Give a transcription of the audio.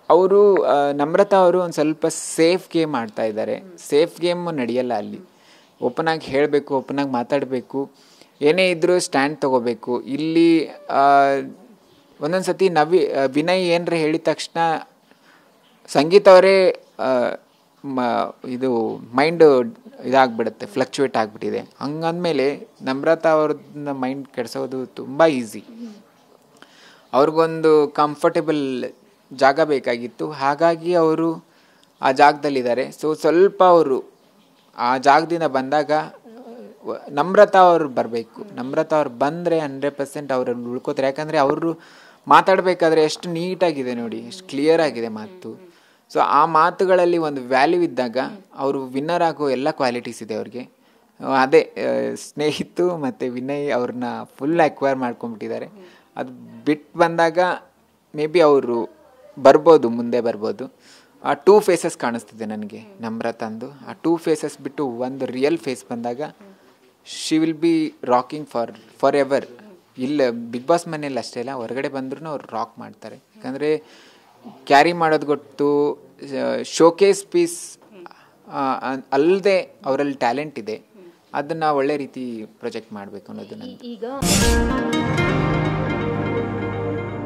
ಅವರು ನಮ್ರತಾ ಅವರು ಒಂದು ಸ್ವಲ್ಪ ಸೇಫ್ ಗೇಮ್ ಆಡ್ತಾ ಇದ್ದಾರೆ ಸೇಫ್ ಗೇಮ್ ನಡೆಯಲ್ಲ ಅಲ್ಲಿ ಓಪನ್ ಆಗಿ ಹೇಳಬೇಕು ಓಪನ್ ಆಗಿ ಮಾತಾಡಬೇಕು ಏನೇ ಇದ್ರೂ ಸ್ಟ್ಯಾಂಡ್ ತಗೋಬೇಕು ಇಲ್ಲಿ ಒಂದೊಂದು ಸತಿ ನವಿ ಆ, ವಿನಯ್ ಏನರ ಹೇಳಿದ ತಕ್ಷಣ ಸಂಗೀತ ಅವರೇ ಮ ಇದು ಮೈಂಡ್ ಇದಾಗ್ಬಿಡುತ್ತೆ ಫ್ಲಕ್ಚುಯೇಟ್ ಆಗಿಬಿಟ್ಟಿದೆ ಹಂಗಂದಮೇಲೆ ನಮ್ರತಾ ಅವ್ರನ್ನ ಮೈಂಡ್ ಕೆಡಿಸೋದು ತುಂಬ ಈಸಿ ಅವ್ರಿಗೊಂದು ಕಂಫರ್ಟೇಬಲ್ ಜಾಗ ಬೇಕಾಗಿತ್ತು ಹಾಗಾಗಿ ಅವರು ಆ ಜಾಗದಲ್ಲಿದ್ದಾರೆ ಸೊ ಸ್ವಲ್ಪ ಅವರು ಆ ಜಾಗದಿಂದ ಬಂದಾಗ ವ- ನಮ್ರತಾ ಅವ್ರು ಬರಬೇಕು ನಮ್ರತಾ ಅವ್ರು ಬಂದರೆ ಹಂಡ್ರೆಡ್ ಪರ್ಸೆಂಟ್ ಅವರಲ್ಲಿ ಉಳ್ಕೋತಾರೆ ಯಾಕಂದರೆ ಅವರು ಮಾತಾಡಬೇಕಾದ್ರೆ ಎಷ್ಟು ನೀಟಾಗಿದೆ ನೋಡಿ ಎಷ್ಟು ಕ್ಲಿಯರ್ ಆಗಿದೆ ಮಾತು ಸೊ ಆ ಮಾತುಗಳಲ್ಲಿ ಒಂದು ವ್ಯಾಲ್ಯೂ ಇದ್ದಾಗ ಅವರು ವಿನ್ನರ್ ಆಗೋ ಎಲ್ಲ ಕ್ವಾಲಿಟೀಸ್ ಇದೆ ಅವ್ರಿಗೆ ಅದೇ ಆ, ಸ್ನೇಹಿತು ಮತ್ತು ವಿನಯ್ ಅವ್ರನ್ನ ಫುಲ್ ಅಕ್ವೈರ್ ಮಾಡ್ಕೊಂಡ್ಬಿಟ್ಟಿದ್ದಾರೆ ಅದು ಬಿಟ್ಟು ಬಂದಾಗ ಮೇ ಬಿ ಅವರು ಬರ್ಬೋದು ಮುಂದೆ ಬರ್ಬೋದು ಆ ಟೂ ಫೇಸಸ್ ಕಾಣಿಸ್ತಿದೆ ನನಗೆ ನಮ್ರತಂದು ಆ ಟೂ ಫೇಸಸ್ ಬಿಟ್ಟು ಒಂದು ರಿಯಲ್ ಫೇಸ್ ಬಂದಾಗ she will be rocking for for ever ಇಲ್ಲ ಬಿಗ್ ಬಾಸ್ ಮನೇಲಿ ಅಷ್ಟೇ ಇಲ್ಲ ಹೊರಗಡೆ ಬಂದ್ರೂ ಅವ್ರು ರಾಕ್ ಮಾಡ್ತಾರೆ ಯಾಕಂದರೆ ಕ್ಯಾರಿ ಮಾಡೋದು ಗೊತ್ತು ಶೋಕೇಸ್ ಪೀಸ್ ಅಲ್ಲದೆ ಅವರಲ್ಲಿ ಟ್ಯಾಲೆಂಟ್ ಇದೆ ಅದನ್ನು ಒಳ್ಳೆ ರೀತಿ ಪ್ರೊಜೆಕ್ಟ್ ಮಾಡಬೇಕು ಅನ್ನೋದು ನನ್ನ ಈಗ